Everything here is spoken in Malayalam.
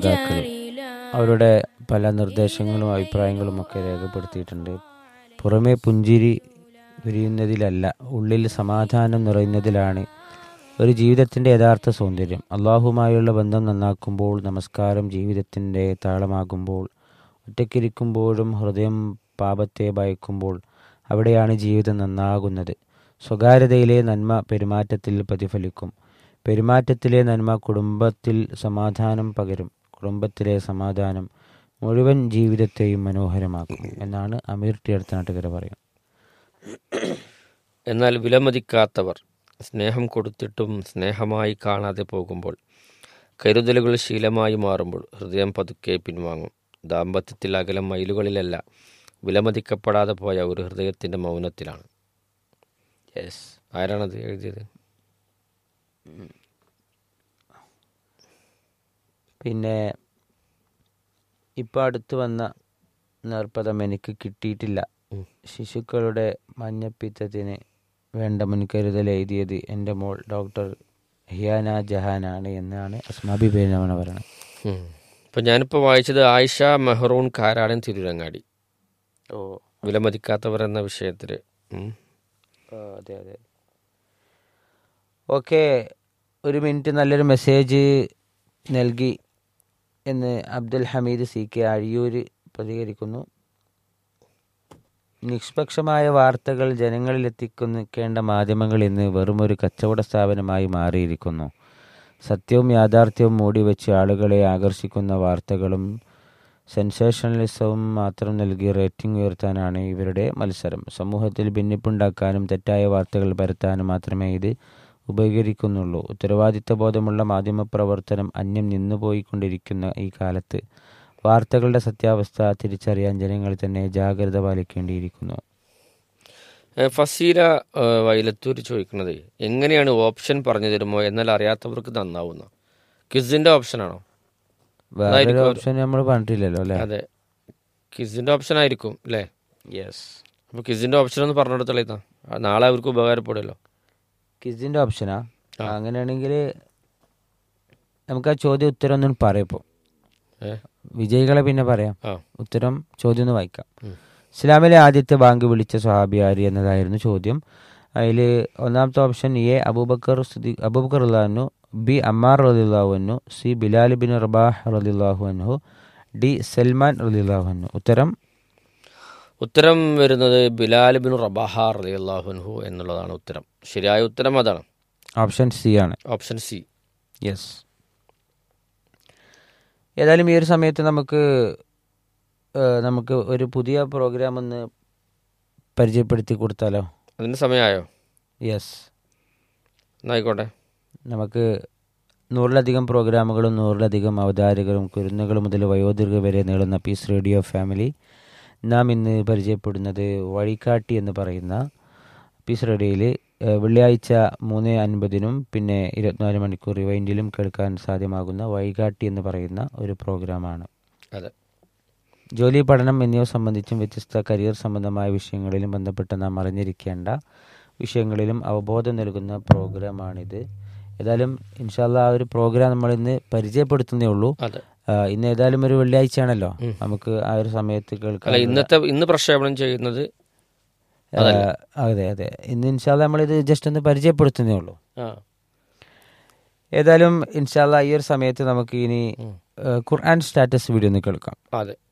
ശ്രോതാക്കൾ അവരുടെ പല നിർദ്ദേശങ്ങളും അഭിപ്രായങ്ങളും ഒക്കെ രേഖപ്പെടുത്തിയിട്ടുണ്ട് പുറമേ പുഞ്ചിരി വിരിയുന്നതിലല്ല ഉള്ളിൽ സമാധാനം നിറയുന്നതിലാണ് ഒരു ജീവിതത്തിൻ്റെ യഥാർത്ഥ സൗന്ദര്യം അള്ളാഹുമായുള്ള ബന്ധം നന്നാക്കുമ്പോൾ നമസ്കാരം ജീവിതത്തിൻ്റെ താളമാകുമ്പോൾ ഒറ്റയ്ക്കിരിക്കുമ്പോഴും ഹൃദയം പാപത്തെ ഭയക്കുമ്പോൾ അവിടെയാണ് ജീവിതം നന്നാകുന്നത് സ്വകാര്യതയിലെ നന്മ പെരുമാറ്റത്തിൽ പ്രതിഫലിക്കും പെരുമാറ്റത്തിലെ നന്മ കുടുംബത്തിൽ സമാധാനം പകരും കുടുംബത്തിലെ സമാധാനം മുഴുവൻ ജീവിതത്തെയും മനോഹരമാക്കും എന്നാണ് അമീർ ടി അടുത്തനാട്ടുകര പറയുന്നത് എന്നാൽ വിലമതിക്കാത്തവർ സ്നേഹം കൊടുത്തിട്ടും സ്നേഹമായി കാണാതെ പോകുമ്പോൾ കരുതലുകൾ ശീലമായി മാറുമ്പോൾ ഹൃദയം പതുക്കെ പിൻവാങ്ങും ദാമ്പത്യത്തിൽ അകലം മൈലുകളിലല്ല വിലമതിക്കപ്പെടാതെ പോയ ഒരു ഹൃദയത്തിൻ്റെ മൗനത്തിലാണ് യെസ് ആരാണത് എഴുതിയത് പിന്നെ ഇപ്പോൾ അടുത്ത് വന്ന നേർപ്പദം എനിക്ക് കിട്ടിയിട്ടില്ല ഉം. ശിശുക്കളുടെ മഞ്ഞപ്പിത്തത്തിന് വേണ്ട മുൻകരുതൽ എഴുതിയത് എൻ്റെ മോൾ ഡോക്ടർ ഹിയാന ജഹാനാണ് എന്നാണ് അസ്മാബി പേരമണ പറയുന്നത് ഇപ്പം ഞാനിപ്പോൾ വായിച്ചത് ആയിഷ മെഹറൂൺ കാരാടൻ തിരുരങ്ങാടി ഓ വിലമതിക്കാത്തവർ എന്ന വിഷയത്തിൽ അതെ അതെ ഓക്കെ ഒരു മിനിറ്റ് നല്ലൊരു മെസ്സേജ് നൽകി എന്ന് അബ്ദുൽ ഹമീദ് സി കെ അഴിയൂര് പ്രതികരിക്കുന്നു നിഷ്പക്ഷമായ വാർത്തകൾ ജനങ്ങളിലെത്തിക്കേണ്ട മാധ്യമങ്ങൾ ഇന്ന് വെറുമൊരു കച്ചവട സ്ഥാപനമായി മാറിയിരിക്കുന്നു സത്യവും യാഥാർത്ഥ്യവും മൂടിവെച്ച് ആളുകളെ ആകർഷിക്കുന്ന വാർത്തകളും സെൻസേഷണലിസവും മാത്രം നൽകി റേറ്റിംഗ് ഉയർത്താനാണ് ഇവരുടെ മത്സരം സമൂഹത്തിൽ ഭിന്നിപ്പുണ്ടാക്കാനും തെറ്റായ വാർത്തകൾ പരത്താനും മാത്രമേ ഇത് ഉപകരിക്കുന്നുള്ളൂ ഉത്തരവാദിത്ത ബോധമുള്ള മാധ്യമപ്രവർത്തനം അന്യം നിന്നുപോയിക്കൊണ്ടിരിക്കുന്ന ഈ കാലത്ത് വാർത്തകളുടെ സത്യാവസ്ഥ തിരിച്ചറിയാൻ ജനങ്ങൾ തന്നെ ജാഗ്രത പാലിക്കേണ്ടിയിരിക്കുന്നു ഫസീല ഏ, വൈലത്തൂർ ചോദിക്കുന്നത് എങ്ങനെയാണ് ഓപ്ഷൻ പറഞ്ഞു തരുമോ എന്നാൽ അറിയാത്തവർക്ക് നന്നാവുന്ന ക്വിസിൻ്റെ ഓപ്ഷനാണോ വേറൊരു അതായിരിക്കും ഓപ്ഷൻ നമ്മൾ പറഞ്ഞിട്ടില്ലല്ലോ അല്ലേ അതെ ക്വിസിൻ്റെ ഓപ്ഷൻ ആയിരിക്കും അല്ലേ യെസ് അപ്പോൾ ക്വിസിൻ്റെ ഓപ്ഷൻ ഒന്ന് പറഞ്ഞു കൊടുത്തളേത്താ നാളെ അവർക്ക് ഉപകാരപ്പെടുമല്ലോ കിസിന്റെ ഓപ്ഷനാ അങ്ങനെയാണെങ്കിൽ നമുക്ക് ആ ചോദ്യം ഉത്തരം ഒന്നും പറയപ്പോൾ ഏ വിജയികളെ പിന്നെ പറയാം ആ ഉത്തരം ചോദ്യം ഒന്ന് വായിക്കാം ഉം. ഇസ്ലാമിലെ ആദ്യത്തെ ബാങ്ക് വിളിച്ച സ്വഹാബി ആര് എന്നതായിരുന്നു ചോദ്യം അതിൽ ഒന്നാമത്തെ option A Abubakar Siddique Abubakar അള്ളാഹു ബി അമ്മാർ റലിള്ളാഹു അന്നു സി ബിലാൽ ബിൻ റബാഹ് റലിള്ളാഹു അൻഹു ഡി സൽമാൻ റലിള്ളാഹു അന്നു ഉത്തരം ഉത്തരം വരുന്നത് ബിലാൽ ബിൻ റബാഹ റളിയല്ലാഹുൻഹു എന്നുള്ളതാണ് ഉത്തരം ശരിയായ ഉത്തരം അതാണ് ഓപ്ഷൻ സി ആണ് ഓപ്ഷൻ സി യെസ് ഏതായാലും ഈ ഒരു സമയത്ത് നമുക്ക് ഏഹ്, നമുക്ക് ഒരു പുതിയ പ്രോഗ്രാം ഒന്ന് പരിചയപ്പെടുത്തി കൊടുത്താലോ അതിന് സമയമായോ യെസ് എന്നായിക്കോട്ടെ നമുക്ക് നൂറിലധികം പ്രോഗ്രാമുകളും നൂറിലധികം അവതാരകരും കുരുന്നുകൾ മുതൽ വയോധികർ വരെ നീളുന്ന പീസ് റേഡിയോ ഫാമിലി നാം ഇന്ന് പരിചയപ്പെടുന്നത് വഴികാട്ടി എന്ന് പറയുന്ന പീസ് റേഡിയോയിൽ വെള്ളിയാഴ്ച മൂന്ന് അൻപതിനും പിന്നെ ഇരുപത്തിനാല് മണിക്കൂർ റിവൈൻഡിലും കേൾക്കാൻ സാധ്യമാകുന്ന വഴികാട്ടി എന്ന് പറയുന്ന ഒരു പ്രോഗ്രാമാണ് അതെ ജോലി പഠനം എന്നിവ സംബന്ധിച്ചും വ്യത്യസ്ത കരിയർ സംബന്ധമായ വിഷയങ്ങളിലും ബന്ധപ്പെട്ട് നാം അറിഞ്ഞിരിക്കേണ്ട വിഷയങ്ങളിലും അവബോധം നൽകുന്ന പ്രോഗ്രാമാണിത് ഏതായാലും ഇൻഷാല്ല ആ ഒരു പ്രോഗ്രാം നമ്മൾ ഇന്ന് പരിചയപ്പെടുത്തുന്നേ ഉള്ളൂ അതെ ആ, ഇന്ന് ഏതായാലും ഒരു വെള്ളിയാഴ്ചയാണല്ലോ നമുക്ക് ആ ഒരു സമയത്ത് അല്ല കേൾക്കാം ഇന്നത്തെ ഇന്ന് പ്രക്ഷേപണം ചെയ്യുന്നത് ആ, അതെ അതെ ഇന്ന് ഇൻഷാല്ല നമ്മളിത് ജസ്റ്റ് ഒന്ന് പരിചയപ്പെടുത്തുന്നേ ഉള്ളൂ ആ ഏതായാലും ഇൻഷാല്ല ഈ ഒരു സമയത്ത് നമുക്ക് ഇനി ഉം. ഏ, ഖുർആൻ സ്റ്റാറ്റസ് വീഡിയോ ഒന്ന് കേൾക്കാം അതെ